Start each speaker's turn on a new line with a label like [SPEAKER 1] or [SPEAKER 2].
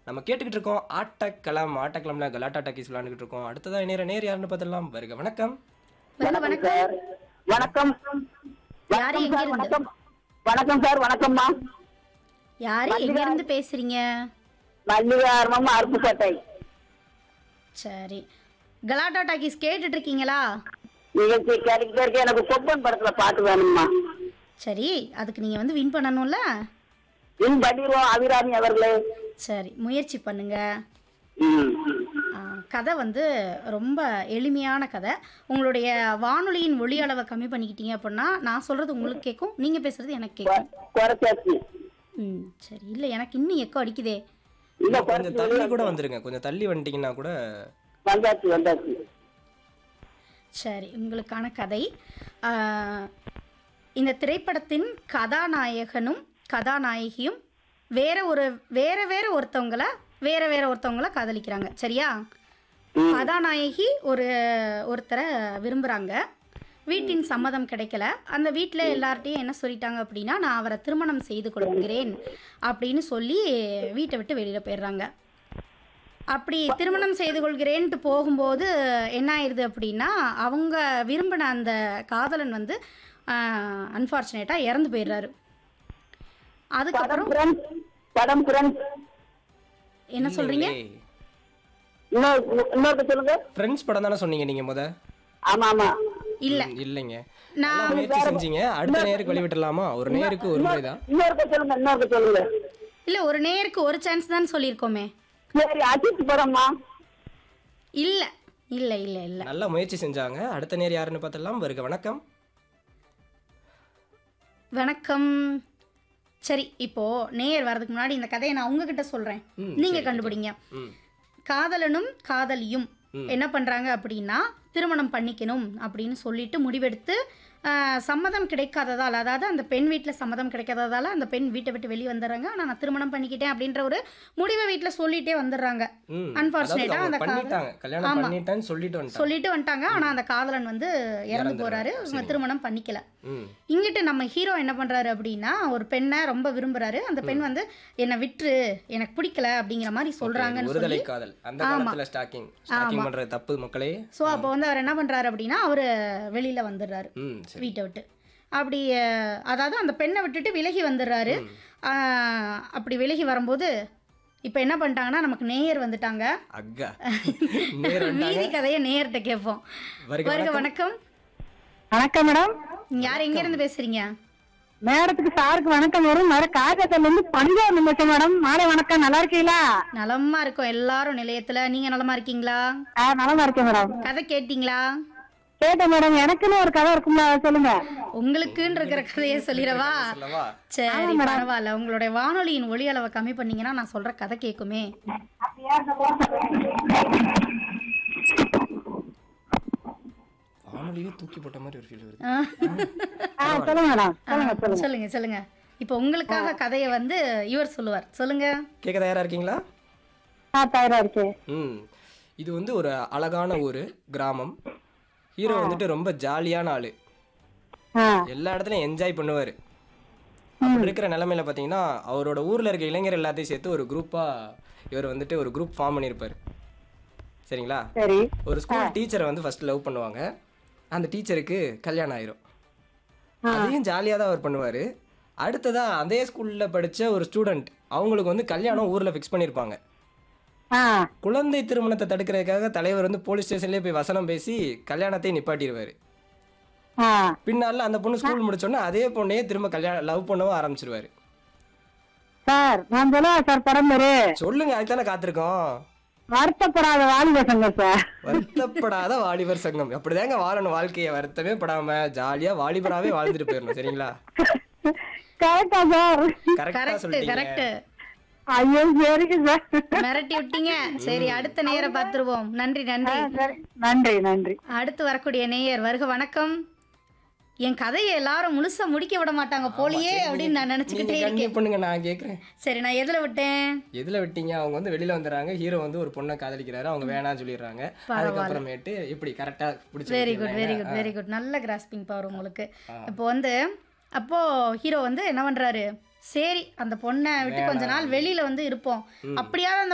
[SPEAKER 1] நம்ம கேட்டுக்கிட்டு இருக்கோம் ஆட்டக்களம் ஆட்டக்களம்ல கலாட்டா டாக்கீஸ் விளையாண்டுக்கிட்டு இருக்கோம் அடுத்ததா நேர நேர் யாருன்னு பார்த்துடலாம் வருக வணக்கம்
[SPEAKER 2] வருக வணக்கம்
[SPEAKER 3] வணக்கம்
[SPEAKER 2] யாரு
[SPEAKER 3] வணக்கம்
[SPEAKER 2] எங்க
[SPEAKER 3] சார்
[SPEAKER 2] இருந்து
[SPEAKER 3] வணக்கம் வணக்கம் சார் வணக்கம்மா
[SPEAKER 2] யாரு எங்க இருந்து பேசுறீங்க
[SPEAKER 3] மல்லிகார்மம் அருப்புக்கோட்டை
[SPEAKER 2] சரி கலாட்டா டாக்கீஸ் கேட்டுட்டு இருக்கீங்களா
[SPEAKER 3] நிகழ்ச்சி கேட்டுக்கிட்டே இருக்க எனக்கு கொப்பன் படத்துல பாட்டு வேணும்மா
[SPEAKER 2] சரி அதுக்கு நீங்க வந்து வின் பண்ணணும்ல
[SPEAKER 3] வின் பண்ணிடுவோம் அபிராமி அவர்களே
[SPEAKER 2] சரி முயற்சி பண்ணுங்க
[SPEAKER 3] ம்.
[SPEAKER 2] ஆ, கதை வந்து ரொம்ப எளிமையான கதை உங்களுடைய வானொலியின் ஒளி அளவை கம்மி பண்ணிக்கிட்டீங்க அப்படின்னா நான் சொல்றது உங்களுக்கு கேட்கும் நீங்க பேசுறது எனக்கு கேட்கும்
[SPEAKER 3] குறைச்சாச்சு
[SPEAKER 2] ம் சரி இல்லை எனக்கு இன்னும் எக்கோ அடிக்குதே
[SPEAKER 3] இல்ல
[SPEAKER 1] கொஞ்சம் தள்ளி கூட வந்துருங்க கொஞ்சம் தள்ளி வந்துட்டீங்கன்னா கூட
[SPEAKER 3] வந்தாச்சு வந்தாச்சு
[SPEAKER 2] சரி உங்களுக்கான கதை ஆ, இந்த திரைப்படத்தின் கதாநாயகனும் கதாநாயகியும் வேற ஒரு வேற வேற ஒருத்தவங்கள வேற வேற ஒருத்தவங்கள காதலிக்கிறாங்க சரியா கதாநாயகி ஒரு ஒருத்தரை விரும்புகிறாங்க வீட்டின் சம்மதம் கிடைக்கல அந்த வீட்டில் எல்லார்ட்டையும் என்ன சொல்லிட்டாங்க அப்படின்னா நான் அவரை திருமணம் செய்து கொள்கிறேன் அப்படின்னு சொல்லி வீட்டை விட்டு வெளியில் போயிடுறாங்க அப்படி திருமணம் செய்து கொள்கிறேன்ட்டு போகும்போது என்ன ஆயிடுது அப்படின்னா அவங்க விரும்பின அந்த காதலன் வந்து அன்ஃபார்ச்சுனேட்டாக இறந்து போயிடுறாரு
[SPEAKER 3] படம்
[SPEAKER 2] அதுக்கப்புறம்
[SPEAKER 3] ஃப்ரெண்ட்ஸ் படம் ஃப்ரெண்ட்ஸ்
[SPEAKER 2] என்ன சொல்றீங்க
[SPEAKER 3] இன்னொரு இன்னொரு சொல்லுங்க
[SPEAKER 1] ஃப்ரெண்ட்ஸ் படம் தானே சொன்னீங்க நீங்க முத
[SPEAKER 3] ஆமா ஆமா
[SPEAKER 2] இல்ல
[SPEAKER 1] ம், இல்லைங்க
[SPEAKER 2] நான்
[SPEAKER 1] நல்லா முயற்சி செஞ்சீங்க அடுத்த நேருக்கு வழி விட்டுலாமா ஒரு நேருக்கு ஒரு முறை தான்
[SPEAKER 3] இன்னொரு சொல்லுங்க இன்னொரு சொல்லுங்க
[SPEAKER 2] இல்ல ஒரு நேருக்கு ஒரு சான்ஸ் தான் சொல்லியிருக்கோமே
[SPEAKER 3] சரி அஜித் படம்மா
[SPEAKER 2] இல்ல இல்ல இல்ல இல்ல
[SPEAKER 1] நல்லா முயற்சி செஞ்சாங்க அடுத்த நேர் யாருன்னு பார்த்துடலாம் வருக வணக்கம்
[SPEAKER 2] வணக்கம் சரி இப்போ நேர் வரதுக்கு முன்னாடி இந்த கதையை நான் உங்ககிட்ட சொல்றேன்
[SPEAKER 1] ம்,
[SPEAKER 2] நீங்க
[SPEAKER 1] சரி,
[SPEAKER 2] கண்டுபிடிங்க
[SPEAKER 1] ம்
[SPEAKER 2] காதலனும் காதலியும்
[SPEAKER 1] ம்.
[SPEAKER 2] என்ன பண்றாங்க அப்படின்னா திருமணம் பண்ணிக்கணும் அப்படின்னு சொல்லிட்டு முடிவெடுத்து ஆஹ், சம்மதம் கிடைக்காததால் அதாவது அந்த பெண் வீட்டில் சம்மதம் கிடைக்காததால அந்த பெண் வீட்டை விட்டு வெளியே வந்துடுறாங்க ஆனால் நான் திருமணம் பண்ணிக்கிட்டேன் அப்படின்ற ஒரு முடிவை வீட்டில் சொல்லிட்டே வந்துடுறாங்க
[SPEAKER 1] ம்
[SPEAKER 2] Unfortunate ஆ
[SPEAKER 1] அதாவது
[SPEAKER 2] அந்த
[SPEAKER 1] அவங்க பண்ணிட்டாங்க கல்யாணம்
[SPEAKER 2] ஆமா.
[SPEAKER 1] பண்ணிட்டேன்னு சொல்லிட்டு வந்துட்டாங்க
[SPEAKER 2] சொல்லிட்டு வந்துட்டாங்க ஆனால் அந்த காதலன் வந்து இறந்து
[SPEAKER 1] இறந்துடுறாரு.
[SPEAKER 2] போறாரு இவங்க
[SPEAKER 1] சரிங்க.
[SPEAKER 2] திருமணம் பண்ணிக்கல
[SPEAKER 1] ம்
[SPEAKER 2] இங்கிட்டு நம்ம ஹீரோ என்ன பண்றாரு அப்படின்னா ஒரு பெண்ணை ரொம்ப விரும்புறாரு அந்த பெண் வந்து என்னை விட்டுரு எனக்கு பிடிக்கல அப்படிங்கிற மாதிரி சொல்றாங்கன்னு
[SPEAKER 1] ஒருதலை
[SPEAKER 2] சொல்லி
[SPEAKER 1] காதல் அந்த
[SPEAKER 2] ஆமா.
[SPEAKER 1] காலத்துல ஸ்டாக்கிங் ஸ்டாக்கிங்
[SPEAKER 2] ஆமா.
[SPEAKER 1] பண்றது தப்பு மக்களே
[SPEAKER 2] ஸோ அப்போ வந்து அவர் என்ன பண்றாரு அப்படின்னா அவர் வெளியில வந்துடுறாரு
[SPEAKER 1] ம் சரி
[SPEAKER 2] வீட்டை விட்டு அப்படி அஹ், அதாவது அந்த பெண்ணை விட்டுட்டு விலகி வந்துடுறாரு
[SPEAKER 1] ம்.
[SPEAKER 2] ஆஹ், அப்படி விலகி வரும்போது இப்போ என்ன பண்ணிட்டாங்கன்னா நமக்கு நேயர் வந்துட்டாங்க
[SPEAKER 1] அக்கா நேர் வந்துட்டாங்க
[SPEAKER 2] மீதி கதையை நேயர்கிட்ட கேட்போம்
[SPEAKER 1] வருக
[SPEAKER 2] வருக
[SPEAKER 1] வணக்கம்
[SPEAKER 2] வணக்கம்
[SPEAKER 3] வணக்கம் மேடம்
[SPEAKER 2] நீங்க யார் எங்க இருந்து பேசுறீங்க
[SPEAKER 3] மேடத்துக்கு சாருக்கு வணக்கம் வரும் மேடம் காஜத்துல இருந்து பஞ்சாப் நிமிஷம் மேடம் மாலை வணக்கம் நல்லா இருக்கீங்களா
[SPEAKER 2] நலமா இருக்கோம் எல்லாரும் நிலையத்துல நீங்க நலமா இருக்கீங்களா
[SPEAKER 3] ஆ நலமா இருக்கேன் மேடம்
[SPEAKER 2] கதை கேட்டீங்களா
[SPEAKER 3] கேட்டேன் மேடம் எனக்குன்னு ஒரு கதை இருக்கும்ல அதை சொல்லுங்க
[SPEAKER 2] உங்களுக்குன்னு இருக்கிற கதையை சொல்லிடவா
[SPEAKER 1] சொல்லவா
[SPEAKER 2] சரி பரவாயில்ல உங்களுடைய வானொலியின் ஒளி அளவை கம்மி பண்ணீங்கன்னா நான் சொல்ற கதை கேட்குமே
[SPEAKER 1] வானொலியே தூக்கி போட்ட மாதிரி ஒரு ஃபீல் வருது
[SPEAKER 2] ஆ,
[SPEAKER 3] ஆ சொல்லுங்க மேடம்
[SPEAKER 2] ஆ, சொல்லுங்க சொல்லுங்க இப்போ உங்களுக்காக கதையை வந்து இவர் சொல்லுவார் சொல்லுங்க
[SPEAKER 1] கேட்க தயாரா இருக்கீங்களா
[SPEAKER 3] ஆ தயாரா இருக்கேன்
[SPEAKER 1] ம் இது வந்து ஒரு அழகான ஊர் கிராமம் ஹீரோ வந்துட்டு ரொம்ப ஜாலியான ஆளு
[SPEAKER 3] ஆ
[SPEAKER 1] எல்லா இடத்துலயும் என்ஜாய் பண்ணுவார் அப்படி இருக்கிற நிலமையில பார்த்தீங்கன்னா அவரோட ஊரில் இருக்க இளைஞர் எல்லாத்தையும் சேர்த்து ஒரு குரூப்பாக இவர் வந்துட்டு ஒரு குரூப் ஃபார்ம் பண்ணியிருப்பார் சரிங்களா
[SPEAKER 3] சரி
[SPEAKER 1] ஒரு ஸ்கூல் டீச்சரை வந்து ஃபர்ஸ்ட் லவ் பண்ணுவாங்க அந்த டீச்சருக்கு கல்யாணம் ஆயிரும் அதையும் ஜாலியாக தான் அவர் பண்ணுவார் அடுத்ததா அதே ஸ்கூலில் படித்த ஒரு ஸ்டூடெண்ட் அவங்களுக்கு வந்து கல்யாணம் ஊரில் ஃபிக்ஸ் பண்ணியிருப்பாங்க
[SPEAKER 3] ஆ
[SPEAKER 1] குழந்தை திருமணத்தை தடுக்கிறதுக்காக தலைவர் வந்து போலீஸ் ஸ்டேஷன்லேயே போய் வசனம் பேசி கல்யாணத்தை நிப்பாட்டிடுவார்
[SPEAKER 3] ஆ
[SPEAKER 1] பின்னால அந்த பொண்ணு ஸ்கூல் முடிச்சோன்னே அதே பொண்ணையே திரும்ப கல்யாணம் லவ் பண்ணவும் ஆரம்பிச்சிருவாரு
[SPEAKER 3] சார் நான் சொல்லுவா சார் படம் பேரு
[SPEAKER 1] சொல்லுங்க அதுதானே காத்திருக்கோம்
[SPEAKER 3] வருத்தப்படாத வாலிப சங்கம் சார்
[SPEAKER 1] வருத்தப்படாத வாலிபர் சங்கம் அப்படிதாங்க வாழணும் வாழ்க்கையை வருத்தமே படாம ஜாலியா வாலிபராவே வாழ்ந்துட்டு போயிடணும் சரிங்களா
[SPEAKER 3] கரெக்டா சார்
[SPEAKER 1] கரெக்டா
[SPEAKER 2] கரெக்ட்
[SPEAKER 1] சொல்லிட்டீங்க
[SPEAKER 2] கரெக்ட்
[SPEAKER 3] ஐயோ சரிங்க சார்
[SPEAKER 2] மிரட்டி விட்டீங்க சரி அடுத்த நேர பார்த்துருவோம் நன்றி நன்றி
[SPEAKER 3] சரி நன்றி நன்றி
[SPEAKER 2] அடுத்து வரக்கூடிய நேயர் வருக வணக்கம் என் கதையை எல்லாரும் முழுசா முடிக்க விட மாட்டாங்க போலியே அப்படின்னு நான் நினைச்சுக்கிட்டே
[SPEAKER 1] நீங்க
[SPEAKER 2] இருக்கேன்
[SPEAKER 1] கண்டினியூ பண்ணுங்க நான் கேக்குறேன்
[SPEAKER 2] சரி நான் எதுல விட்டேன்
[SPEAKER 1] எதுல விட்டீங்க அவங்க வந்து வெளியில வந்துடுறாங்க ஹீரோ வந்து ஒரு பொண்ணை காதலிக்கிறாரு அவங்க வேணாம்னு சொல்லிடுறாங்க அதுக்கப்புறமேட்டு இப்படி கரெக்டா பிடிச்சி
[SPEAKER 2] very good very good very good நல்ல கிராஸ்பிங் பவர் உங்களுக்கு இப்போ வந்து அப்போ ஹீரோ வந்து என்ன பண்றாரு சரி அந்த பொண்ணை விட்டு கொஞ்ச நாள் வெளியில வந்து இருப்போம் அப்படியாவது அந்த